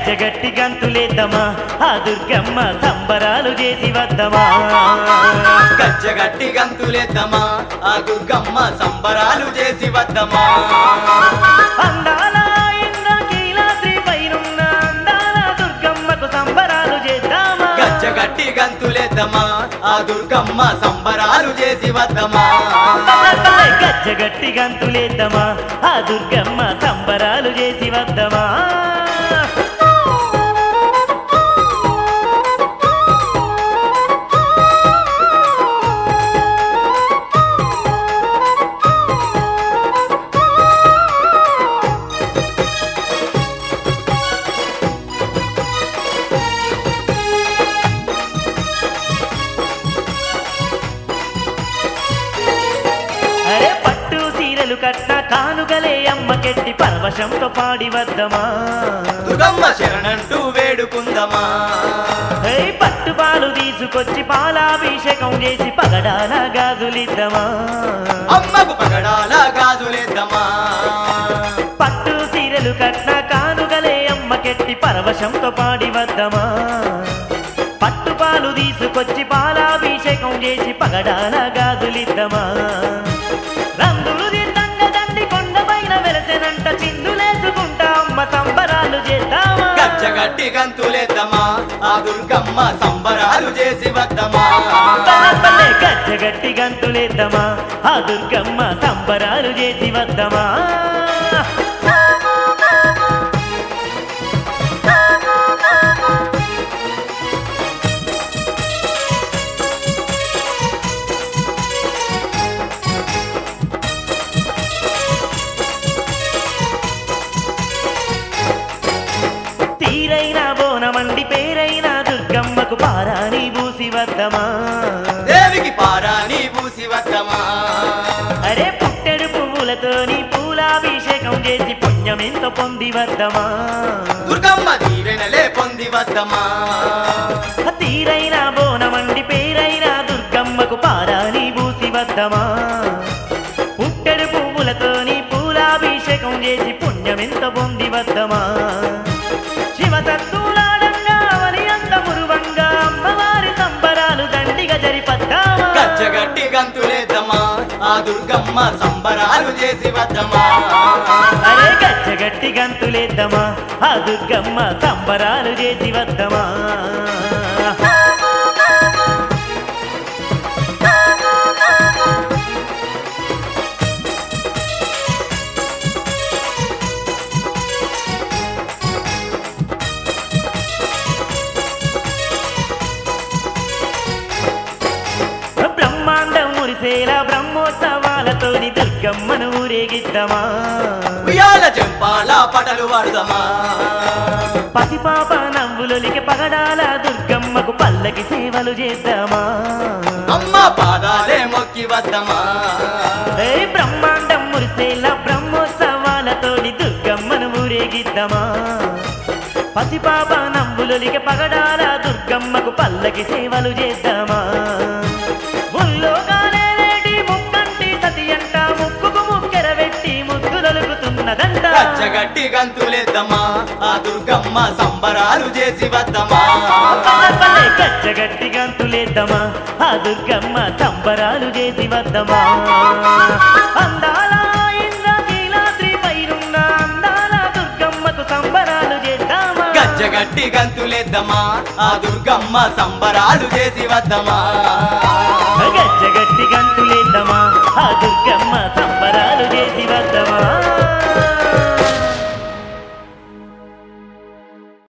గజ్జగట్టి గంతులేద్దామా ఆ దుర్గమ్మ సంబరాలు చేసి వద్దమా గజ్జగట్టి గంతులేద్దామా ఆ దుర్గమ్మ సంబరాలు చేసి వద్దమా అందాల ఇంద్రకీలాద్రి పైనున్న అందాల దుర్గమ్మకు సంబరాలు చేద్దామా గజ్జగట్టి గంతులేద్దామా ఆ దుర్గమ్మ సంబరాలు చేసి వద్దమా గజ్జగట్టి గంతులేద్దామా ఆ దుర్గమ్మ సంబరాలు చేసి వద్దమా అరే పట్టు సీరలు కట్న కానుగలే అమ్మకెట్టి పరవశంతో పాడి వద్దమా దుర్గమ్మ శరణంటూ వేడుకుందమా ఏయ్ పట్టు పాలు తీసుకొచ్చి పాలాభిషేకం చేసి పగడాల గాజులిద్దమా అమ్మకు పగడాల గాజులేద్దామా పట్టు సీరలు కట్న కానుగలే అమ్మకెట్టి పరవశంతో పాడి వద్దమా పట్టు పాలు తీసుకొచ్చి పాలాభిషేకం చేసి పగడాల గాజులిద్దమా రంగులు దిద్దంగ దండి కొండపైన వెలసెనంట చిందులేసుకుంటా అమ్మ సంబరాలు చేద్దామా గజ్జగట్టి గంతులేద్దామా ఆ దుర్గమ్మ సంబరాలు చేసి వద్దమా పల్లె గజ్జగట్టి గంతులేద్దామా ఆ దుర్గమ్మ సంబరాలు చేసి వద్దమా తీరైన బోనమండి పేరైన దుర్గమ్మకు పారాని బూసి వద్దమా దేవికి పారాని పూసి వద్దమా అరే పుట్టెడు పువ్వులతోని పూలాభిషేకం చేసి పుణ్యమెంతో పొంది వద్దమా దుర్గమ్మ దీవెనలే పొంది వద్దమా తీరైన బోనమండి పేరైన దుర్గమ్మకు పారాని బూసి వద్దమా పుట్టెడు పువ్వులతోని పూలాభిషేకం చేసి పుణ్యమెంత పొంది వద్దమా శివ తత్తులాడంగా వరి అంత మురువంగా అమ్మవారి సంబరాలు దండిగా జరిపద్దామా గజ్జగట్టి గంతులేద్దామా ఆ దుర్గమ్మ సంబరాలు చేసి వద్దమా అరే గచ్చగట్టి గంతులేద్దామా ఆ దుర్గమ్మ సంబరాలు చేసి వద్దమా బ్రహ్మాండం మురిసేలా బ్రహ్మోత్సవాలతోని దుర్గమ్మను ఊరేగిద్దామా ఉయ్యాల చెంపాల పటలు వాడదమా పసిపాప నవ్వులొలికి పగడాల దుర్గమ్మకు పల్లకి సేవలు చేద్దామా అమ్మ పాదాలే మొక్కి వద్దమా ఏ బ్రహ్మాండం మురిసేలా బ్రహ్మోత్సవాలతోని దుర్గమ్మను ఊరేగిద్దామా పసిపాప నవ్వులొలికి పగడాల దుర్గమ్మకు పల్లకి సేవలు చేద్దామా ముల్లోగానే లేటి ముక్కంటి సతి అంట ముక్కుకు ముక్కెర పెట్టి ముద్దులొలుకుతున్నదంట గజ్జగట్టి గంతులేద్దామా ఆ దుర్గమ్మ సంబరాలు చేసి వద్దమా పల్లె గచ్చగట్టి గంతులేద్దామా ఆ దుర్గమ్మ సంబరాలు చేసి వద్దమా అందాల ఇంద్రకీలాద్రి పైనున్న అందాల దుర్గమ్మకు సంబరాలు చేద్దామా గజ్జగట్టి గంతులేద్దామా ఆ దుర్గమ్మ సంబరాలు చేసి వద్దమా గజ్జగట్టి గంతులేద్దామా ఆ దుర్గమ్మ